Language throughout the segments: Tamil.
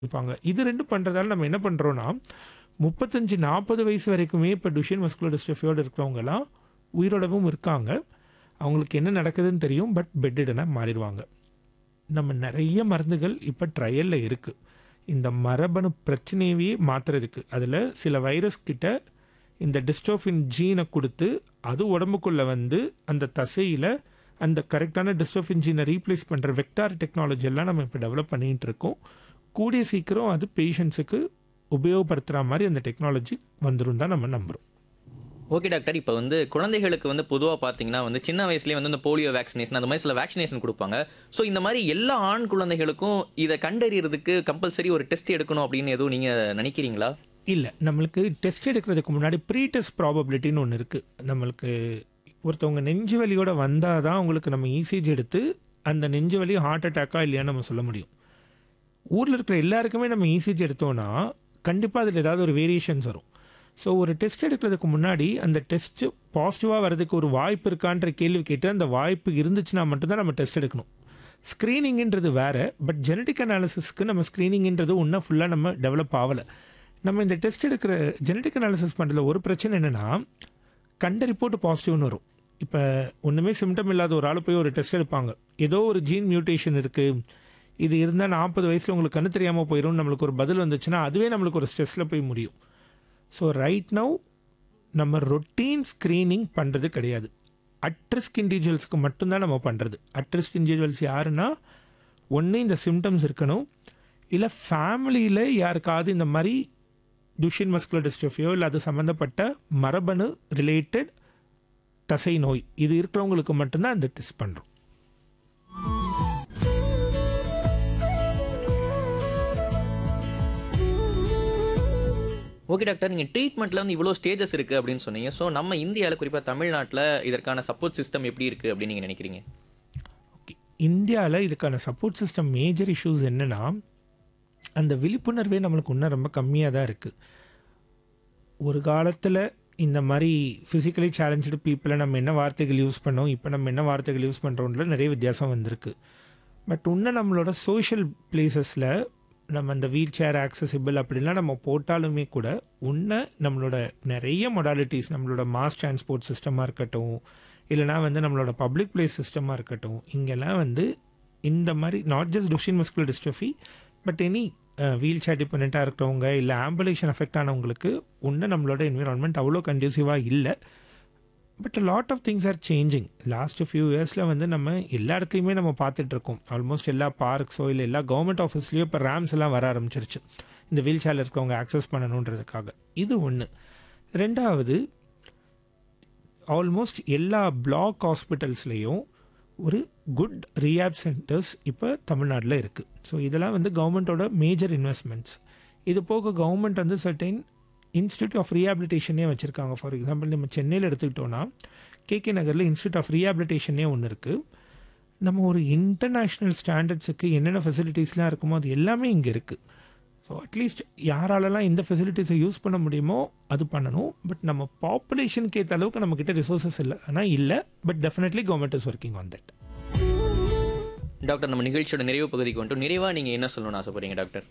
இருப்பாங்க இது ரெண்டும் பண்ணுறதால நம்ம என்ன பண்ணுறோன்னா முப்பத்தஞ்சு நாற்பது வயசு வரைக்குமே இப்போ டுஷன் மஸ்குலர் டிஸ்ட்ரஃபியோடு இருக்கிறவங்கலாம் உயிரோடவும் இருக்காங்க அவங்களுக்கு என்ன நடக்குதுன்னு தெரியும் பட் பெட்டடாக மாறிடுவாங்க நம்ம நிறைய மருந்துகள் இப்போ ட்ரையலில் இருக்குது இந்த மரபணு பிரச்சனையவே மாற்றுறதுக்கு அதில் சில வைரஸ் கிட்ட இந்த டிஸ்ட்ரோஃபின் ஜீனை கொடுத்து அது உடம்புக்குள்ளே வந்து அந்த தசையில் அந்த கரெக்டான டிஸ்ட்ரோஃபின் ஜீனை ரீப்ளேஸ் பண்ணுற வெக்டார் டெக்னாலஜி எல்லாம் நம்ம இப்போ டெவலப் பண்ணிகிட்டு இருக்கோம் கூடிய சீக்கிரம் அது பேஷண்ட்ஸுக்கு உபயோகப்படுத்துகிற மாதிரி அந்த டெக்னாலஜி வந்துடும் தான் நம்ம நம்புகிறோம் ஓகே டாக்டர் இப்போ வந்து குழந்தைகளுக்கு வந்து பொதுவாக பார்த்தீங்கன்னா வந்து சின்ன வயசுலேயே வந்து இந்த போலியோ வேக்சினேஷன் அந்த மாதிரி சில வேக்சினேஷன் கொடுப்பாங்க ஸோ இந்த மாதிரி எல்லா ஆண் குழந்தைகளுக்கும் இதை கண்டறியறதுக்கு கம்பல்சரி ஒரு டெஸ்ட் எடுக்கணும் அப்படின்னு எதுவும் நீங்கள் நினைக்கிறீங்களா இல்லை நம்மளுக்கு டெஸ்ட் எடுக்கிறதுக்கு முன்னாடி ப்ரீ டெஸ்ட் ப்ராபபிலிட்டின்னு ஒன்று இருக்குது நம்மளுக்கு ஒருத்தவங்க நெஞ்சு வலியோட வந்தால் தான் அவங்களுக்கு நம்ம இசிஜி எடுத்து அந்த நெஞ்சு வலி ஹார்ட் அட்டாக்கா இல்லையான்னு நம்ம சொல்ல முடியும் ஊரில் இருக்கிற எல்லாருக்குமே நம்ம இசிஜி எடுத்தோன்னா கண்டிப்பாக அதில் ஏதாவது ஒரு வேரியேஷன்ஸ் வரும் ஸோ ஒரு டெஸ்ட் எடுக்கிறதுக்கு முன்னாடி அந்த டெஸ்ட்டு பாசிட்டிவாக வரதுக்கு ஒரு வாய்ப்பு இருக்கான்ற கேள்வி கேட்டு அந்த வாய்ப்பு இருந்துச்சுன்னா மட்டும்தான் நம்ம டெஸ்ட் எடுக்கணும் ஸ்க்ரீனிங்ன்றது வேறு பட் ஜெனட்டிக் அனாலிசிஸ்க்கு நம்ம ஸ்க்ரீனிங்ன்றது ஒன்றும் ஃபுல்லாக நம்ம டெவலப் ஆகலை நம்ம இந்த டெஸ்ட் எடுக்கிற ஜெனட்டிக் அனாலிசிஸ் பண்ணுறதுல ஒரு பிரச்சனை என்னென்னா கண்ட ரிப்போர்ட் பாசிட்டிவ்னு வரும் இப்போ ஒன்றுமே சிம்டம் இல்லாத ஒரு ஆள் போய் ஒரு டெஸ்ட் எடுப்பாங்க ஏதோ ஒரு ஜீன் மியூட்டேஷன் இருக்குது இது இருந்தால் நாற்பது வயசில் உங்களுக்கு கண்ணு தெரியாமல் போயிடும் நம்மளுக்கு ஒரு பதில் வந்துச்சுன்னா அதுவே நம்மளுக்கு ஒரு ஸ்ட்ரெஸ்ஸில் போய் முடியும் ஸோ ரைட் நவ் நம்ம ரொட்டீன் ஸ்க்ரீனிங் பண்ணுறது கிடையாது அட்ரிஸ்க் இண்டிவிஜுவல்ஸ்க்கு மட்டும்தான் நம்ம பண்ணுறது அட்ரிஸ்க் இண்டிவிஜுவல்ஸ் யாருன்னா ஒன்று இந்த சிம்டம்ஸ் இருக்கணும் இல்லை ஃபேமிலியில் யாருக்காவது இந்த மாதிரி துஷின் மஸ்குலர் டிஸ்ட்ரோஃபியோ இல்லை அது சம்மந்தப்பட்ட மரபணு ரிலேட்டட் தசை நோய் இது இருக்கிறவங்களுக்கு மட்டும்தான் அந்த டெஸ்ட் பண்ணுறோம் ஓகே டாக்டர் நீங்கள் ட்ரீட்மெண்ட்டில் வந்து இவ்வளோ ஸ்டேஜஸ் இருக்குது அப்படின்னு சொன்னீங்க ஸோ நம்ம இந்தியாவில் குறிப்பாக தமிழ்நாட்டில் இதற்கான சப்போர்ட் சிஸ்டம் எப்படி இருக்குது அப்படின்னு நீங்கள் நினைக்கிறீங்க ஓகே இந்தியாவில் இதுக்கான சப்போர்ட் சிஸ்டம் மேஜர் இஷ்யூஸ் என்னென்னா அந்த விழிப்புணர்வே நம்மளுக்கு இன்னும் ரொம்ப கம்மியாக தான் இருக்குது ஒரு காலத்தில் இந்த மாதிரி ஃபிசிக்கலி சேலஞ்சு பீப்புளை நம்ம என்ன வார்த்தைகள் யூஸ் பண்ணோம் இப்போ நம்ம என்ன வார்த்தைகள் யூஸ் பண்ணுறோம்ல நிறைய வித்தியாசம் வந்திருக்கு பட் இன்னும் நம்மளோட சோஷியல் பிளேசஸில் நம்ம இந்த வீல் சேர் ஆக்சசிபிள் அப்படிலாம் நம்ம போட்டாலுமே கூட உன்ன நம்மளோட நிறைய மொடாலிட்டிஸ் நம்மளோட மாஸ் டிரான்ஸ்போர்ட் சிஸ்டமாக இருக்கட்டும் இல்லைனா வந்து நம்மளோட பப்ளிக் பிளேஸ் சிஸ்டமாக இருக்கட்டும் இங்கெல்லாம் வந்து இந்த மாதிரி not just Duchenne muscular dystrophy but any wheelchair டிபெண்ட்டாக இருக்கிறவங்க இல்லை ஆம்புலேஷன் அஃபெக்ட் ஆனவங்களுக்கு இன்னும் நம்மளோட என்விரான்மெண்ட் அவ்வளோ கண்டியூசிவாக இல்லை but lot of things are changing last few இயர்ஸில் வந்து நம்ம எல்லா இடத்துலையுமே நம்ம பார்த்துட்ருக்கோம் ஆல்மோஸ்ட் எல்லா பார்க்ஸோ இல்லை எல்லா கவர்மெண்ட் ஆஃபீஸ்லேயோ இப்போ ரேம்ஸ் எல்லாம் வர ஆரம்பிச்சிருச்சு இந்த வீல் சேரில் இருக்கவங்க ஆக்சஸ் பண்ணணுன்றதுக்காக இது ஒன்று ரெண்டாவது ஆல்மோஸ்ட் எல்லா பிளாக் ஹாஸ்பிட்டல்ஸ்லேயும் ஒரு குட் ரீஹாப் சென்டர்ஸ் இப்போ தமிழ்நாட்டில் இருக்குது ஸோ இதெல்லாம் வந்து கவர்மெண்ட்டோட மேஜர் இன்வெஸ்ட்மெண்ட்ஸ் இது போக கவர்மெண்ட் வந்து சர்டைன் இன்ஸ்டியூட் ஆஃப் ரீஹாபிலிட்டேஷனே வச்சுருக்காங்க ஃபார் எக்ஸாம்பிள் நம்ம சென்னையில் எடுத்துக்கிட்டோன்னா கேகே நகரில் இன்ஸ்டியூட் ஆஃப் ரீஹாபிலிட்டேஷனே ஒன்று இருக்குது நம்ம ஒரு இன்டர்நேஷ்னல் ஸ்டாண்டர்ட்ஸுக்கு என்னென்ன ஃபெசிலிட்டிஸ்லாம் இருக்குமோ அது எல்லாமே இங்கே இருக்குது ஸோ அட்லீஸ்ட் யாராலலாம் இந்த ஃபெசிலிட்டிஸை யூஸ் பண்ண முடியுமோ அது பண்ணணும் பட் நம்ம பாப்புலேஷனுக்கு ஏற்ற அளவுக்கு நம்மக்கிட்ட ரிசோர்ஸஸ் இல்லை ஆனால் இல்லை but definitely government is working on that doctor நம்ம நிகழ்ச்சியோட நிறைவு பகுதிக்கு வந்துட்டு நிறைவாக நீங்கள் என்ன சொல்லணும்னு ஆசைப்படுறீங்க டாக்டர்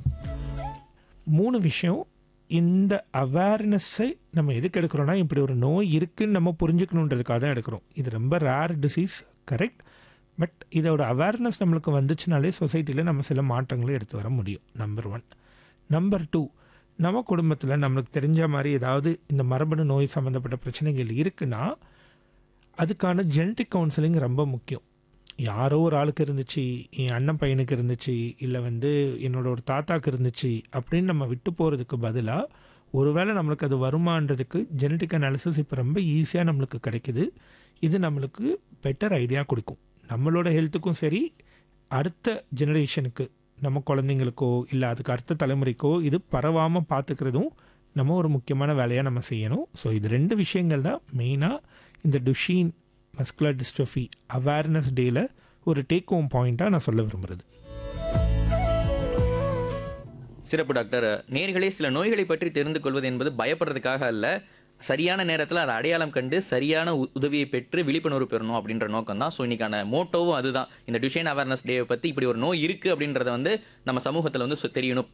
மூணு விஷயம் இந்த அவேர்னஸை நம்ம எதுக்கு எடுக்கிறோன்னா இப்படி ஒரு நோய் இருக்குன்னு நம்ம புரிஞ்சுக்கணுன்றதுக்காக தான் எடுக்கிறோம் இது ரொம்ப ரேர் டிசீஸ் கரெக்ட் பட் இதோட அவேர்னஸ் நம்மளுக்கு வந்துச்சுனாலே சொசைட்டியில் நம்ம சில மாற்றங்களை எடுத்து வர முடியும் நம்பர் ஒன் நம்பர் டூ நம்ம குடும்பத்தில் நம்மளுக்கு தெரிஞ்ச மாதிரி ஏதாவது இந்த மரபணு நோய் சம்மந்தப்பட்ட பிரச்சனைகள் இருக்குன்னா அதுக்கான ஜெனட்டிக் கவுன்சிலிங் ரொம்ப முக்கியம் யாரோ ஒரு ஆளுக்கு இருந்துச்சு என் அண்ணன் பையனுக்கு இருந்துச்சு இல்லை வந்து என்னோட ஒரு தாத்தாக்கு இருந்துச்சு அப்படின்னு நம்ம விட்டு போகிறதுக்கு பதிலாக ஒருவேளை நம்மளுக்கு அது வருமானதுக்கு ஜெனட்டிக் அனாலிசிஸ் இப்போ ரொம்ப ஈஸியாக நம்மளுக்கு கிடைக்குது இது நம்மளுக்கு பெட்டர் ஐடியா கொடுக்கும் நம்மளோட ஹெல்த்துக்கும் சரி அடுத்த ஜெனரேஷனுக்கு நம்ம குழந்தைங்களுக்கோ இல்லை அதுக்கு அடுத்த தலைமுறைக்கோ இது பரவாமல் பார்த்துக்கிறதும் நம்ம ஒரு முக்கியமான வேலையாக நம்ம செய்யணும் ஸோ இது ரெண்டு விஷயங்கள் தான் மெயினாக இந்த டுஷீன் மஸ்குலர் டிஸ்ட்ரோஃபி அவேர்னஸ் டேயில் ஒரு டேக் ஹோம் பாயிண்ட்டாக நான் சொல்ல விரும்புகிறது சிறப்பு டாக்டர் நேர்களே சில நோய்களை பற்றி தெரிந்து கொள்வது என்பது பயப்படுறதுக்காக அல்ல சரியான நேரத்தில் அதை அடையாளம் கண்டு சரியான உ- உதவியை பெற்று விழிப்புணர்வு பெறணும் அப்படின்ற நோக்கம் தான் ஸோ இன்னைக்கான மோட்டோவும் அதுதான் இந்த டியூஷன் அவேர்னஸ் டேவை பற்றி இப்படி ஒரு நோய் இருக்குது அப்படின்றத வந்து நம்ம சமூகத்தில் வந்து சொ- தெரியணும்